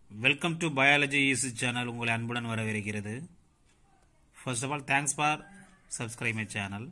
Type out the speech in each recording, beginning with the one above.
Welcome to biology is channel உங்களை அன்புடன் வரவேற்கிறது first of all thanks for subscribe my channel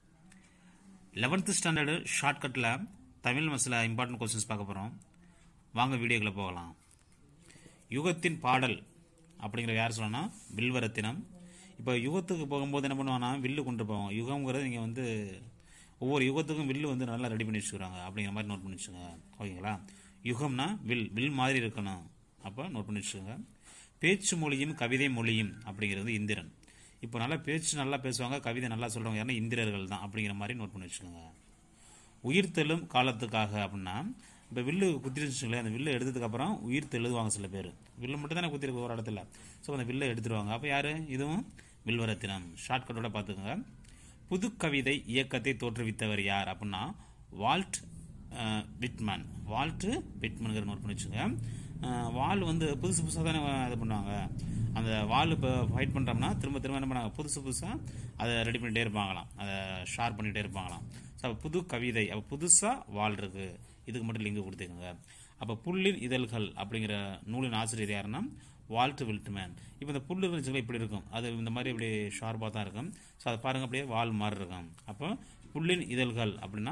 eleventh standard ஷார்ட்கட்டில் தமிழ் மசில இம்பார்ட்டன்ட் கொஸ்டின்ஸ் பார்க்க போகிறோம் வாங்க வீடியோக்குள்ளே போகலாம் யுகத்தின் பாடல் அப்படிங்கிற யார் சொல்லணும்னா வில்வரத்தினம் இப்போ யுகத்துக்கு போகும்போது என்ன பண்ணுவாங்கன்னா வில்லு கொண்டு போவோம் யுகம்ங்கிறது நீங்கள் வந்து ஒவ்வொரு யுகத்துக்கும் வில்லு வந்து நல்லா ரெடி பண்ணி வச்சுக்கிறாங்க அப்படிங்கிற மாதிரி நோட் பண்ணி வச்சுக்கோங்க ஓகேங்களா யுகம்னா வில் வில் மாதிரி இருக்கணும் அப்போ நோட் பண்ணி வச்சுக்கோங்க பேச்சு மொழியும் கவிதை மொழியும் அப்படிங்கிறது இந்திரன் இப்போ நல்லா பேச்சு நல்லா பேசுவாங்க கவிதை நல்லா சொல்கிறவங்க யாருன்னா இந்திரர்கள் தான் அப்படிங்கிற மாதிரி நோட் பண்ணி வச்சுக்கோங்க உயிர்த்தெழும் காலத்துக்காக அப்படின்னா இப்போ வில்லு குத்திருச்சுங்களே அந்த வில்லை எடுத்ததுக்கு அப்புறம் உயிர்த்து எழுதுவாங்க சில பேர் வில்லு மட்டும் தானே குத்திருக்கு ஒரு இடத்துல ஸோ அந்த வில்லை எடுத்துருவாங்க அப்போ யார் இதுவும் வில்வரத்தினம் ஷார்ட்கட்டோட பார்த்துக்கோங்க புது கவிதை இயக்கத்தை தோற்றுவித்தவர் யார் அப்படின்னா வால்ட் அஹ், விட்மன் வால்ட் விட்மனுங்கிற நோட் பண்ணி வச்சுங்க அஹ், வால் வந்து புதுசு புதுசாக தானே இது பண்ணுவாங்க அந்த வால் இப்போ ஃபைட் பண்ணுறோம்னா திரும்ப திரும்ப என்ன பண்ணாங்க புதுசு புதுசாக அதை ரெடி பண்ணிகிட்டே இருப்பாங்களாம் அதை ஷார்ப் பண்ணிகிட்டே இருப்பாங்களாம் ஸோ அப்போ புது கவிதை அப்போ புதுசாக வால் இருக்குது இதுக்கு மட்டும் லிங்க் கொடுத்துக்கோங்க அப்போ புல்லின் இதழ்கள் அப்படிங்கிற நூலின் ஆசிரியர் யாருன்னா வால்ட் வில்ட்மேன் இப்போ இந்த புல்லு இருந்துச்சுங்களா இப்படி இருக்கும் அது இந்த மாதிரி இப்படி ஷார்ப்பாக தான் இருக்கும் ஸோ அதை பாருங்க அப்படியே வால் மாதிரி இருக்கும் அப்போ புல்லின் இதழ்கள் அப்படின்னா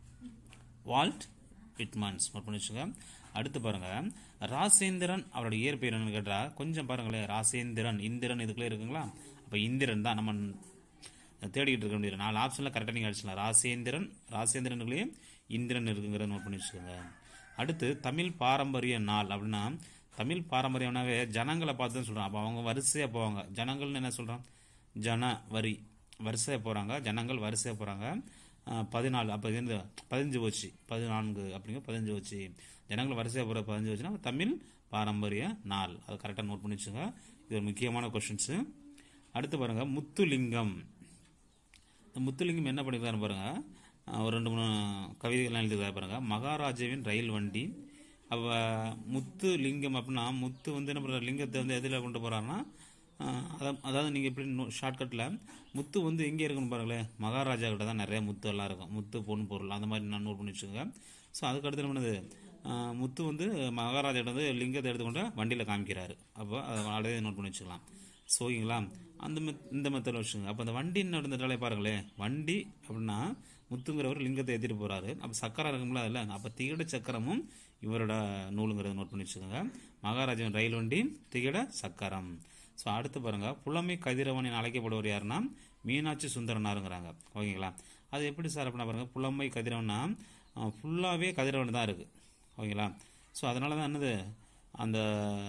வால்ட் விட்மன்ஸ் நோட் பண்ணி வச்சுங்க அடுத்து பாருங்க ராசேந்திரன் அவரோட இயற்பெயர் என்னன்னு கேட்டா கொஞ்சம் பாருங்களேன் ராசேந்திரன் இந்திரன் இதுக்குள்ளே இருக்குங்களா அப்போ இந்திரன் தான் நம்ம தேடிக்கிட்டு இருக்க முடியாது நாலு ஆப்ஷனில் கரெக்டாக நீங்கள் அடிச்சிடலாம் ராசேந்திரன் ராசேந்திரனுக்குள்ளேயே இந்திரன் இருக்குங்கிறத நோட் பண்ணி வச்சுக்கோங்க அடுத்து தமிழ் பாரம்பரிய நாள் அப்படின்னா தமிழ் பாரம்பரியம்னாவே ஜனங்களை பார்த்து தான் சொல்கிறோம் அப்போ அவங்க வரிசையாக போவாங்க ஜனங்கள்னு என்ன சொல்கிறோம் ஜன வரி வரிசையாக போகிறாங்க ஜனங்கள் வரிசையாக போகிறாங்க பதினாலு அப்போ இது வந்து பதினஞ்சு போச்சு பதினான்கு அப்படிங்கிற பதினஞ்சு போச்சு ஜனங்கள் வரிசையாக போகிற பதினஞ்சு வச்சுன்னா தமிழ் பாரம்பரிய நாள் அது கரெக்டாக நோட் பண்ணி வச்சுங்க இது ஒரு முக்கியமான கொஷின்ஸு அடுத்து பாருங்கள் முத்துலிங்கம் இந்த முத்துலிங்கம் என்ன பண்ணியிருக்காரு பாருங்க அஹ் ஒரு ரெண்டு மூணு கவிதைகள்லாம் எழுதியிருக்காரு பாருங்க மகாராஜாவின் ரயில் வண்டி அப்போ முத்து லிங்கம் அப்படின்னா முத்து வந்து என்ன பண்ணுறாரு லிங்கத்தை வந்து எதில் கொண்டு போகிறாருன்னா அதாவது நீங்கள் இப்படி ஷார்ட்கட்டில் முத்து வந்து எங்கே இருக்குன்னு பாருங்களேன் மகாராஜா கிட்ட தான் நிறைய முத்து எல்லாம் இருக்கும் முத்து பொன் பொருள் அந்த மாதிரி நான் நோட் பண்ணி வச்சுக்கோங்க ஸோ அதுக்கடுத்து என்ன பண்ணுது அஹ் முத்து வந்து மகாராஜா கிட்ட வந்து லிங்கத்தை எடுத்துக்கொண்டு வண்டியில் காமிக்கிறாரு அப்போ அதை அப்படியே நோட் பண்ணி வச்சுக்கலாம் ஸோ ஓகேங்களா அந்த மெத் இந்த மெத்தடில் வச்சுங்க அப்போ அந்த வண்டின்னு நடந்துட்டாலே பாருங்களேன் வண்டி அப்படின்னா முத்துங்கிறவர் லிங்கத்தை ஏற்றிட்டு போகிறாரு அப்போ சக்கரம் இருக்கும்ல அதில் அப்போ திகட சக்கரமும் இவரோட நூலுங்கிறத நோட் பண்ணி வச்சுக்கோங்க மகாராஜன் ரயில் வண்டி திகட சக்கரம் ஸோ அடுத்து பாருங்க புலமை கதிரவன் என அழைக்கப்படுவர் யாருன்னா மீனாட்சி சுந்தரனாருங்கிறாங்க ஓகேங்களா அது எப்படி சார் அப்படின்னா பாருங்க புலமை கதிரவன்னா ஃபுல்லாகவே கதிரவன் தான் இருக்குது ஓகேங்களா ஸோ அதனால தான் என்னது அந்த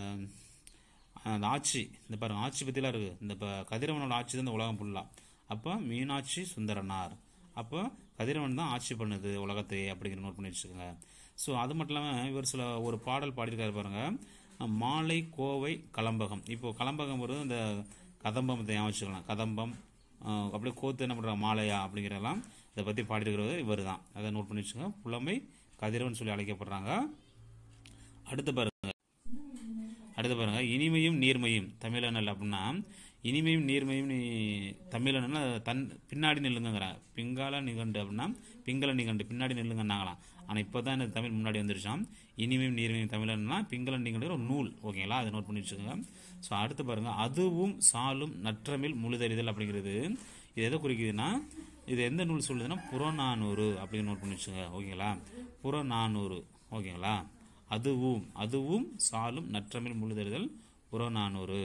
அந்த ஆட்சி இந்த பாருங்க ஆட்சி பற்றிலாம் இருக்குது இந்த இப்போ கதிரவனோட ஆட்சி தான் இந்த உலகம் ஃபுல்லாக அப்போ மீனாட்சி சுந்தரனார் அப்போ கதிரவன் தான் ஆட்சி பண்ணுது உலகத்தை அப்படிங்கிற நோட் பண்ணி வச்சுக்கோங்க ஸோ அது மட்டும் இல்லாமல் இவர் சில ஒரு பாடல் பாடியிருக்காரு பாருங்க மாலை கோவை கலம்பகம் இப்போ கலம்பகம் வருது இந்த கதம்பத்தை ஞாபகம் வச்சுக்கலாம் கதம்பம் அஹ், அப்படியே கோத்து என்ன பண்ணுறாங்க மாலையா அப்படிங்கிறதெல்லாம் இதை பற்றி பாடியிருக்கிறவர் இவர் தான் அதை நோட் பண்ணி வச்சுக்கோங்க புலமை கதிரவன் சொல்லி அழைக்கப்படுறாங்க அடுத்து பாருங்க அடுத்து பாருங்க இனிமையும் நீர்மையும் தமிழனல் அப்படின்னா இனிமையும் நீர்மையும் நீ தமிழனா தன் பின்னாடி நில்லுங்கிறாங்க பிங்கால நிகண்டு அப்படின்னா பிங்கள நிகண்டு பின்னாடி நில்லுங்கன்னாங்களாம் ஆனால் இப்போ தான் இந்த தமிழ் முன்னாடி வந்துருச்சாம் இனிமையும் நீர்மையும் தமிழன்னா பிங்கள நிகண்டு ஒரு நூல் ஓகேங்களா அதை நோட் பண்ணி வச்சுக்கோங்க ஸோ அடுத்து பாருங்க அதுவும் சாலும் நற்றமிழ் முழுதறிதல் அப்படிங்கிறது இது எதை குறிக்குதுன்னா இது எந்த நூல் சொல்லுதுன்னா புறநானூறு அப்படின்னு நோட் பண்ணி வச்சுங்க ஓகேங்களா புறநானூறு ஓகேங்களா அதுவும் அதுவும் சாலும் நற்றமிழ் முழுதறிதல் புறநானூறு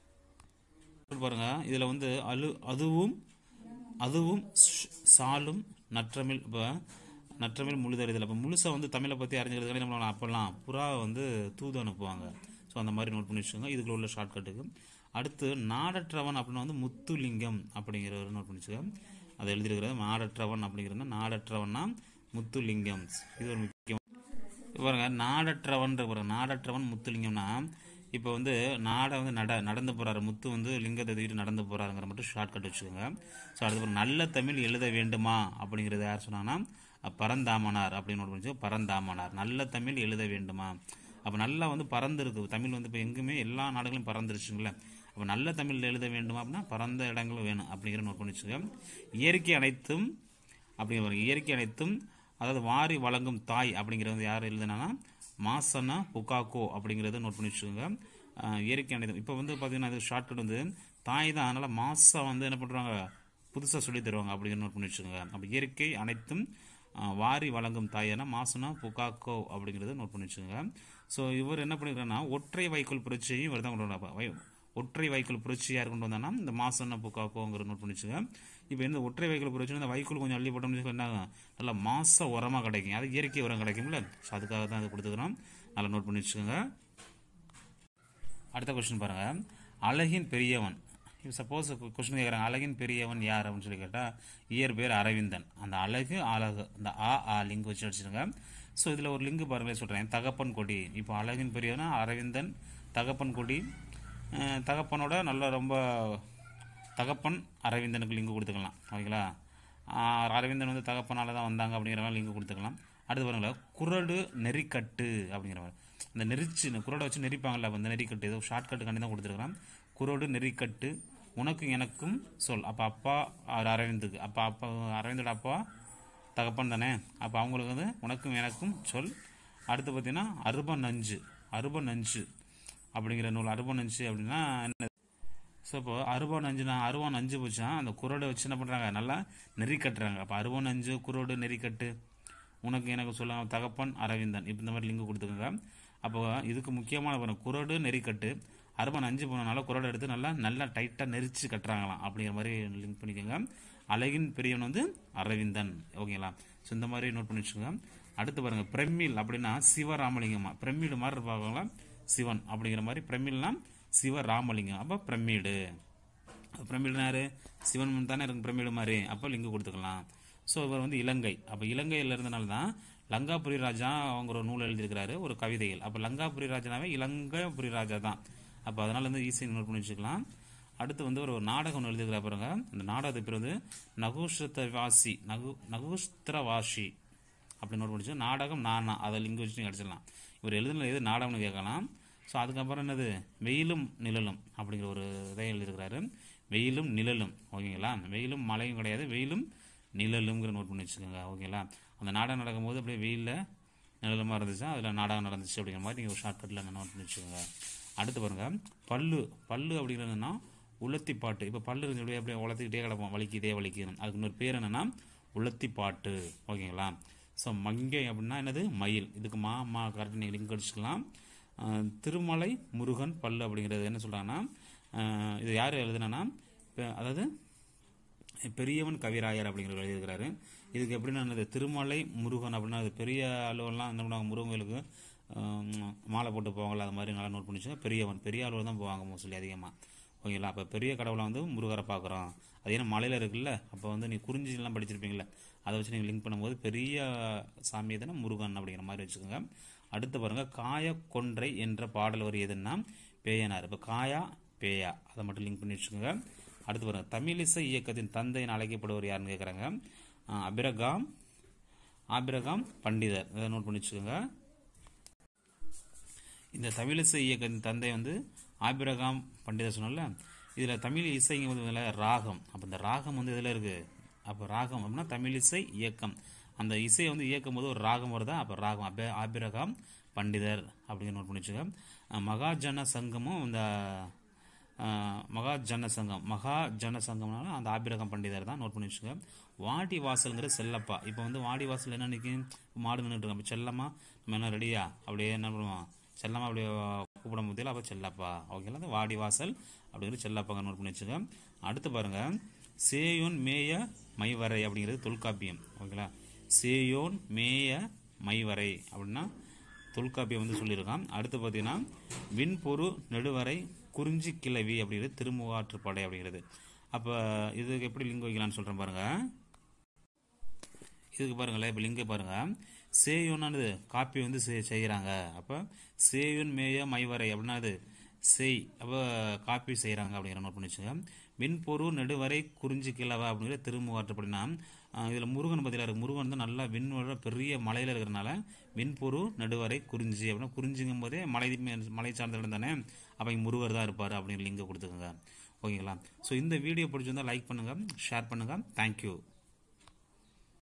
பாருங்க இதுல வந்து அலு அதுவும் அதுவும் ஷ்- சாலும் நற்றமிழ் இப்போ நற்றமிழ் முழுதறிதல் அப்போ முழுசா வந்து தமிழை பற்றி அறிஞ்சிக்கிறதுக்காக நம்ம அப்போல்லாம் புறாவை வந்து தூது அனுப்புவாங்க ஸோ அந்த மாதிரி நோட் பண்ணி வச்சுக்கோங்க இதுக்குள்ள உள்ள ஷார்ட்கட்டுக்கு அடுத்து நாடற்றவன் அப்படின்னா வந்து முத்துலிங்கம் அப்படிங்கிறவர் நோட் பண்ணி வச்சுக்கோங்க அதை எழுதியிருக்கிறது நாடற்றவன் அப்படிங்கிறது நாடற்றவன்னா முத்துலிங்கம் இது ஒரு முக்கியம் இப்ப பாருங்க நாடற்றவன் பாருங்க நாடற்றவன் முத்துலிங்கம்னா இப்போ வந்து நாடை வந்து நட நடந்து போறாரு முத்து வந்து லிங்கத்தை தூக்கிட்டு நடந்து போறாருங்கிற மட்டும் ஷார்ட் கட் வச்சுக்கோங்க ஸோ அடுத்து பாருங்க, நல்ல தமிழ் எழுத வேண்டுமா அப்படிங்கிறது யார் சொன்னாங்கன்னா அஹ், பரந்தாமனார் அப்படின்னு ஒரு முடிச்சு பரந்தாமனார் நல்ல தமிழ் எழுத வேண்டுமா அப்போ நல்லா வந்து பறந்து இருக்கு தமிழ் வந்து இப்போ எங்குமே எல்லா நாடுகளும் பறந்துருச்சுங்களே அப்போ நல்ல தமிழ் எழுத வேண்டுமா அப்படின்னா பறந்த இடங்களும் வேணும் அப்படிங்கிற நோட் பண்ணி வச்சுக்கோங்க இயற்கை அனைத்தும் அப்படிங்கிற பாருங்க, இயற்கை அனைத்தும் அதாவது வாரி வழங்கும் தாய் அப்படிங்கிறது வந்து யார் எழுதுனா மாசனா புகாக்கோ அப்படிங்கிறத நோட் பண்ணி வச்சுக்கோங்க அஹ், இயற்கை அனைத்தும் இப்போ வந்து பார்த்தீங்கன்னா இது ஷார்ட்கட் வந்து தாய் தான் அதனால் மாசம் வந்து என்ன பண்ணுறாங்க புதுசாக சொல்லி தருவாங்க அப்படிங்கிற நோட் பண்ணி வச்சுக்கோங்க அப்போ இயற்கை அனைத்தும் அஹ், வாரி வழங்கும் தாயனா மாசனா புகாக்கோ அப்படிங்கிறத நோட் பண்ணி வச்சுக்கோங்க ஸோ இவர் என்ன பண்ணிருக்காருன்னா ஒற்றை வைக்கோல் புரட்சியையும் இவர் தான் கொண்டு வந்தார் அப்ப வை- ஒற்றை வைக்கோல் புரட்சி யார் கொண்டு வந்தானா இந்த மாசன்னா புக்காக்கோங்கிற நோட் பண்ணி வச்சுக்கோங்க இப்போ இந்த ஒற்றை வைக்கோல் புரட்சி இந்த வைக்கோல் கொஞ்சம் அள்ளி போட்டோம்னு வச்சுக்கோங்க, என்ன ஆகும்? நல்லா மாச உரமாக கிடைக்கும் அது இயற்கை உரம் கிடைக்கும்ல ஸோ அதுக்காக தான் அது கொடுத்துக்கிறோம் நல்லா நோட் பண்ணி வச்சுக்கோங்க அடுத்த கொஸ்டின் பாருங்க அழகின் பெரியவன் இப்போ சப்போஸ் கொஸ்டின் கேட்குறாங்க அழகின் பெரியவன் யார் அப்படின்னு சொல்லி கேட்டால் இயற்பெயர் அரவிந்தன் அந்த அழகு அழகு அந்த ஆ ஆ லிங்க் வச்சு அடிச்சிருங்க ஸோ இதில் ஒரு லிங்க் பாருங்களேன் சொல்கிறேன் தகப்பன் கொடி இப்போ அழகின் பெரியவனா அரவிந்தன் தகப்பன் கொடி அஹ், தகப்பனோட நல்ல ரொம்ப தகப்பன் அரவிந்தனுக்கு லிங்க் கொடுத்துக்கலாம் ஓகேங்களா ஆஹ் அரவிந்தன் வந்து தகப்பனால தான் வந்தாங்க அப்படிங்கிற மாதிரி லிங்க் கொடுத்துக்கலாம் அடுத்து பாருங்களேன் குரடு நெறிக்கட்டு அப்படிங்கிற மாதிரி அந்த நெரிச்சு இந்த குரடை வச்சு நெரிப்பாங்கல்ல அப்ப அந்த நெறிக்கட்டு ஏதோ ஷார்ட்கட்டு கண்டி தான் கொடுத்துருக்கலாம் குரடு நெறிக்கட்டு உனக்கும் எனக்கும் சொல் அப்போ அப்பா அவர் அரவிந்துக்கு அப்போ அப்பா அரவிந்தோட அப்பா தகப்பன் தானே அப்போ அவங்களுக்கு வந்து உனக்கும் எனக்கும் சொல் அடுத்து பார்த்தீங்கன்னா அருப நஞ்சு அருப நஞ்சு அப்படிங்கிற நூல் அருப நஞ்சு அப்படின்னா என்ன ஸோ இப்போ அருவான் அஞ்சுனா அருவான் அஞ்சு போச்சா அந்த குரோடை வச்சு என்ன பண்ணுறாங்க நல்லா நெறி கட்டுறாங்க அப்போ அருவான் அஞ்சு குரோடு நெறிக்கட்டு உனக்கு எனக்கு சொல்ல தகப்பன் அரவிந்தன் இப்போ இந்த மாதிரி லிங்க் கொடுத்துக்கோங்க அப்போ இதுக்கு முக்கியமான பாருங்க குரோடு நெறிக்கட்டு அருவான் அஞ்சு போனனால குரோடை எடுத்து நல்லா நல்லா டைட்டாக நெரிச்சு கட்டுறாங்களாம் அப்படிங்கிற மாதிரி லிங்க் பண்ணிக்கோங்க அழகின் பெரியவன் வந்து அரவிந்தன் ஓகேங்களா ஸோ இந்த மாதிரி நோட் பண்ணி வச்சுக்கோங்க அடுத்து பாருங்க பிரமிழ் அப்படின்னா சிவராமலிங்கம்மா பிரமிடு மாதிரி இருப்பாங்களா சிவன் அப்படிங்கிற மாதிரி பிரமிழ்னா சிவராமலிங்கம் அப்போ பிரமிடு பிரமிடு யாரு சிவன் தானே இருக்கு பிரமிடு மாதிரி அப்போ லிங்க் கொடுத்துக்கலாம் ஸோ இவர் வந்து இலங்கை அப்போ இலங்கையில் இருந்தனால தான் லங்காபுரி ராஜா அவங்க ஒரு நூல் எழுதியிருக்கிறாரு ஒரு கவிதைகள் அப்போ லங்காபுரி ராஜானாவே இலங்காபுரி ராஜா தான் அப்போ அதனால வந்து ஈஸியாக நோட் பண்ணி வச்சுக்கலாம் அடுத்து வந்து ஒரு நாடகம் ஒன்று எழுதியிருக்கிறா பாருங்க அந்த நாடகத்து பேர் வந்து நகுஷ்ரவாசி நகு நகுஸ்திரவாசி அப்படி நோட் பண்ணிச்சு நாடகம் நானா அதை லிங்க் வச்சு நீங்கள் அடிச்சிடலாம் இவர் எழுதுனது எது நாடகம்னு கேட்கலாம் ஸோ அதுக்கப்புறம் என்னது வெயிலும் நிழலும் அப்படிங்கிற ஒரு இதை எழுதியிருக்கிறாரு வெயிலும் நிழலும் ஓகேங்களா வெயிலும் மழையும் கிடையாது வெயிலும் நிழலுங்கிற நோட் பண்ணி வச்சுக்கோங்க ஓகேங்களா அந்த நாடகம் நடக்கும்போது அப்படியே வெயிலில் நிழலுமா இருந்துச்சு அதில் நாடகம் நடந்துச்சு அப்படிங்கிற மாதிரி நீங்கள் ஒரு ஷார்ட்கட்டில் நோட் பண்ணி வச்சுக்கோங்க அடுத்து பாருங்க பல்லு பல்லு அப்படிங்கிறதுனா உலத்தி பாட்டு இப்போ பல்லு இருந்து அப்படியே அப்படியே உலத்திக்கிட்டே கிடப்போம் வலிக்குதே வலிக்குது அதுக்கு இன்னொரு பேர் என்னன்னா உலத்தி பாட்டு ஓகேங்களா ஸோ மங்கை அப்படின்னா என்னது மயில் இதுக்கு மா மா கரெக்டாக நீங்கள் லிங்க் அடிச்சுக்கலாம் அஹ், திருமலை முருகன் பல்லு அப்படிங்கிறது என்ன சொல்கிறாங்கன்னா இது யார் எழுதுனா அதாவது பெரியவன் கவிராயர் அப்படிங்கிறவர் எழுதியிருக்கிறாரு இதுக்கு எப்படின்னா என்னது திருமலை முருகன் அப்படின்னா அது பெரிய அளவெல்லாம் என்ன பண்ணுவாங்க முருகன் கோயிலுக்கு ஆம், மாலை போட்டு போவாங்கல்ல அது மாதிரி நல்லா நோட் பண்ணிச்சுங்க பெரியவன் பெரிய அளவில் தான் போவாங்க மோஸ்ட்லி அதிகமாக ஓகேங்களா அப்போ பெரிய கடவுளை வந்து முருகரை பார்க்குறோம் அது ஏன்னா மலையில் இருக்குல்ல அப்போ வந்து நீ குறிஞ்சிலாம் படிச்சிருப்பீங்களே அதை வச்சு நீங்கள் லிங்க் பண்ணும்போது பெரிய சாமி எதுனா முருகன் அப்படிங்கிற மாதிரி வச்சுக்கோங்க அடுத்து பாருங்க காய கொன்றை என்ற பாடல் வரி எதுன்னா பேயனார் இப்போ காயா பேயா அதை மட்டும் லிங்க் பண்ணி வச்சுக்கோங்க அடுத்து பாருங்க தமிழிசை இயக்கத்தின் தந்தை என அழைக்கப்படுவர் யாருன்னு கேட்குறாங்க அபிரகாம் ஆபிரகாம் பண்டிதர் இதை நோட் பண்ணி வச்சுக்கோங்க இந்த தமிழிசை இயக்கத்தின் தந்தை வந்து ஆபிரகாம் பண்டிதர் சொன்னல இதில் தமிழ் இசைங்க வந்து இதுல ராகம் அப்போ இந்த ராகம் வந்து இதில் இருக்குது அப்போ ராகம் அப்படின்னா தமிழிசை இயக்கம் அந்த இசையை வந்து இயக்கும் போது ஒரு ராகம் வருதா அப்போ ராகம் அப்போ ஆபிரகாம் பண்டிதர் அப்படிங்கிற நோட் பண்ணி வச்சுக்கோங்க அஹ் மகாஜன சங்கமும் இந்த அஹ், மகா ஜன சங்கம் மகா ஜன சங்கம்னால அந்த ஆபிரகம் பண்டிதர் தான் நோட் பண்ணி வச்சுக்கோங்க வாடி வாசல்ங்கிற செல்லப்பா இப்போ வந்து வாடி வாசல் என்ன நிற்கும் மாடு நின்றுட்டு இருக்கோம் அப்போ செல்லம்மா நம்ம என்ன ரெடியா அப்படியே என்ன பண்ணுவோம் செல்லம்மா அப்படியே கூப்பிட முடியல அப்போ செல்லப்பா ஓகேங்களா அந்த வாடி வாசல் அப்படிங்கிற செல்லப்பாங்க நோட் பண்ணி வச்சுக்கோங்க அடுத்து பாருங்க சேயோன் மேய மைவரை அப்படிங்கிறது தொல்காப்பியம் ஓகேங்களா சேயோன் மேய மைவரை அப்படின்னா தொல்காப்பியம் வந்து சொல்லியிருக்கான் அடுத்து பார்த்தீங்கன்னா விண்பொரு நெடுவரை குறிஞ்சி கிளவி அப்படிங்கிறது திருமுகாற்றுப்படை அப்படிங்கிறது அப்போ இதுக்கு எப்படி லிங்க் வைக்கலாம்னு சொல்கிறேன் பாருங்க இதுக்கு பாருங்களேன் இப்போ லிங்கை பாருங்க சேயோனானது காப்பி வந்து செய்- செய்கிறாங்க அப்போ சேயோன் மேய மைவரை அப்படின்னா அது செய் அப்போ காப்பி செய்கிறாங்க அப்படிங்கிற நோட் பண்ணி வச்சுங்க விண்பொரு நெடுவரை குறிஞ்சி கிழவ அப்படிங்கிற திருமுகாற்றுப்படினா இதில் முருகன் பதிலாக இருக்கு முருகன் வந்து நல்லா விண்ணோட பெரிய மலையில் இருக்கிறனால விண்பொரு நடுவரை குறிஞ்சி அப்படின்னா குறிஞ்சிங்கும் போதே மலை மே- மலை சார்ந்த இடம் தானே அப்போ இங்க முருகர் தான் இருப்பார் அப்படிங்கிற லிங்கை கொடுத்துக்கோங்க ஓகேங்களா ஸோ இந்த வீடியோ பிடிச்சிருந்தா லைக் பண்ணுங்கள் ஷேர் பண்ணுங்கள் தேங்க்யூ